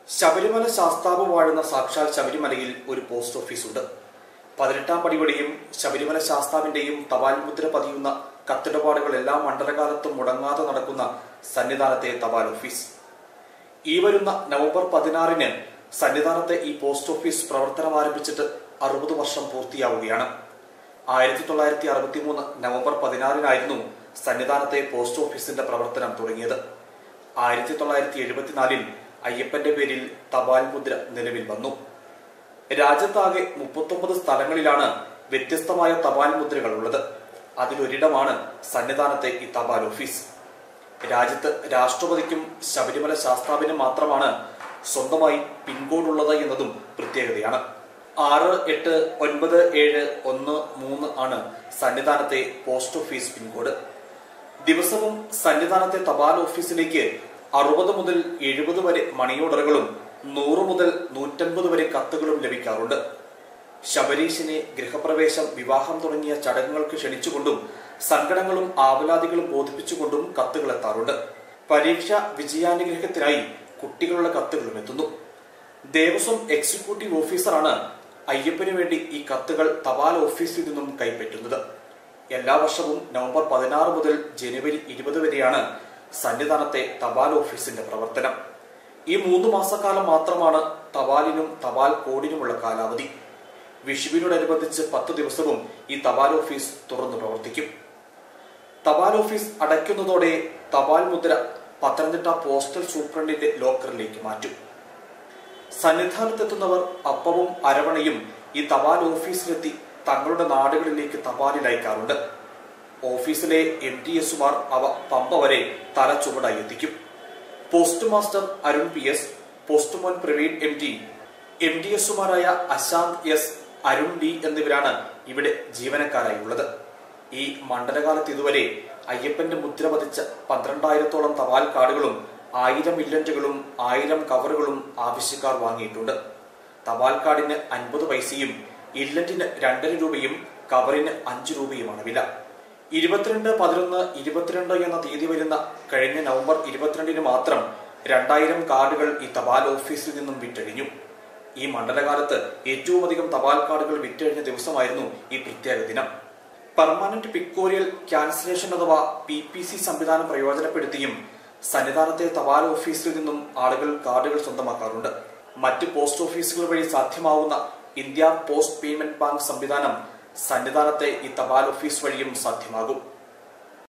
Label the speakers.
Speaker 1: ശബരിമല ശാസ്താവ് വാഴുന്ന സാക്ഷാൽ ശബരിമലയിൽ ഒരു പോസ്റ്റ് ഓഫീസുണ്ട് പതിനെട്ടാം പടിയുടെയും ശബരിമല ശാസ്താവിന്റെയും തപാൽ മുദ്ര പതിയുന്ന കത്തിടപാടുകൾ എല്ലാ മണ്ഡലകാലത്തും മുടങ്ങാതെ നടക്കുന്ന സന്നിധാനത്തെ തപാൽ ഓഫീസ് ഈ വരുന്ന നവംബർ പതിനാറിന് സന്നിധാനത്തെ ഈ പോസ്റ്റ് ഓഫീസ് പ്രവർത്തനം ആരംഭിച്ചിട്ട് അറുപത് വർഷം പൂർത്തിയാവുകയാണ് ആയിരത്തി തൊള്ളായിരത്തി അറുപത്തി മൂന്ന് നവംബർ പതിനാറിനായിരുന്നു സന്നിധാനത്തെ പോസ്റ്റ് ഓഫീസിന്റെ പ്രവർത്തനം തുടങ്ങിയത് ആയിരത്തി തൊള്ളായിരത്തി എഴുപത്തിനാലിൽ അയ്യപ്പന്റെ പേരിൽ തപാൽ മുദ്ര നിലവിൽ വന്നു രാജ്യത്താകെ മുപ്പത്തൊമ്പത് സ്ഥലങ്ങളിലാണ് വ്യത്യസ്തമായ തപാൽ മുദ്രകൾ ഉള്ളത് അതിലൊരിടമാണ് സന്നിധാനത്തെ ഈ തപാൽ ഓഫീസ് രാജ്യത്ത് രാഷ്ട്രപതിക്കും ശബരിമല ശാസ്താവിനും മാത്രമാണ് സ്വന്തമായി പിൻകോഡ് ഉള്ളത് എന്നതും പ്രത്യേകതയാണ് ആറ് എട്ട് ഒൻപത് ഏഴ് ഒന്ന് മൂന്ന് ആണ് സന്നിധാനത്തെ പോസ്റ്റ് ഓഫീസ് പിൻകോഡ് ദിവസവും സന്നിധാനത്തെ തപാൽ ഓഫീസിലേക്ക് അറുപത് മുതൽ എഴുപത് വരെ മണി ഓർഡറുകളും നൂറ് മുതൽ നൂറ്റൻപത് വരെ കത്തുകളും ലഭിക്കാറുണ്ട് ശബരീശനെ ഗൃഹപ്രവേശം വിവാഹം തുടങ്ങിയ ചടങ്ങുകൾക്ക് ക്ഷണിച്ചുകൊണ്ടും സങ്കടങ്ങളും ആവലാതികളും ബോധിപ്പിച്ചുകൊണ്ടും കത്തുകൾ എത്താറുണ്ട് പരീക്ഷ വിജയാനുഗ്രഹത്തിനായി കുട്ടികളുടെ കത്തുകളും എത്തുന്നു ദേവസ്വം എക്സിക്യൂട്ടീവ് ഓഫീസറാണ് അയ്യപ്പന് വേണ്ടി ഈ കത്തുകൾ തപാൽ ഓഫീസിൽ നിന്നും കൈപ്പറ്റുന്നത് എല്ലാ വർഷവും നവംബർ പതിനാറ് മുതൽ ജനുവരി ഇരുപത് വരെയാണ് സന്നിധാനത്തെ തപാൽ ഓഫീസിന്റെ പ്രവർത്തനം ഈ മൂന്ന് മാസക്കാലം മാത്രമാണ് തപാലിനും തപാൽ കോഡിനുമുള്ള കാലാവധി വിഷുവിനോടനുബന്ധിച്ച് പത്ത് ദിവസവും ഈ തപാൽ ഓഫീസ് തുറന്നു പ്രവർത്തിക്കും തപാൽ ഓഫീസ് അടയ്ക്കുന്നതോടെ തപാൽ മുദ്ര പത്തനംതിട്ട പോസ്റ്റൽ സൂപ്രണ്ടിന്റെ ലോക്കറിലേക്ക് മാറ്റും സന്നിധാനത്തെത്തുന്നവർ അപ്പവും അരവണയും ഈ തപാൽ ഓഫീസിലെത്തി തങ്ങളുടെ നാടുകളിലേക്ക് തപാലിൽ അയക്കാറുണ്ട് ഓഫീസിലെ എം ടി എസുമാർ അവ പമ്പ വരെ തല ചുവടായി എത്തിക്കും post master Arun P S postman Praveen M T M D എസുമാരായ അശാന്ത് എസ് അരുൺ ഡി എന്നിവരാണ് ഇവിടെ ജീവനക്കാരായി ഉള്ളത് ഈ മണ്ഡലകാലത്ത് ഇതുവരെ അയ്യപ്പന്റെ മുദ്ര പതിച്ച പന്ത്രണ്ടായിരത്തോളം തപാൽ കാർഡുകളും ആയിരം ഇല്ലന്റുകളും ആയിരം കവറുകളും ആവശ്യക്കാർ വാങ്ങിയിട്ടുണ്ട് തപാൽ കാർഡിന് അൻപത് പൈസയും ഇല്ലന്റിന് രണ്ടര രൂപയും കവറിന് അഞ്ചു രൂപയുമാണ് വില ഇരുപത്തിരണ്ട് പതിനൊന്ന് ഇരുപത്തിരണ്ട് എന്ന തീയതി വരുന്ന കഴിഞ്ഞ നവംബർ ഇരുപത്തിരണ്ടിന് മാത്രം രണ്ടായിരം കാർഡുകൾ ഈ തപാൽ ഓഫീസിൽ നിന്നും വിറ്റഴിഞ്ഞു ഈ മണ്ഡലകാലത്ത് ഏറ്റവും അധികം തപാൽ കാർഡുകൾ വിറ്റഴിഞ്ഞ ദിവസമായിരുന്നു ഈ പ്രത്യേക ദിനം പെർമനന്റ് പിക്കോറിയൽ ക്യാൻസലേഷൻ അഥവാ പി പി സി സംവിധാനം പ്രയോജനപ്പെടുത്തിയും സന്നിധാനത്തെ തപാൽ ഓഫീസിൽ നിന്നും ആളുകൾ കാർഡുകൾ സ്വന്തമാക്കാറുണ്ട് മറ്റ് പോസ്റ്റ് ഓഫീസുകൾ വഴി സാധ്യമാവുന്ന ഇന്ത്യ പോസ്റ്റ് പേയ്മെന്റ് ബാങ്ക് സംവിധാനം സന്നിധാനത്തെ ഈ തപാൽ ഓഫീസ് വഴിയും സാധ്യമാകും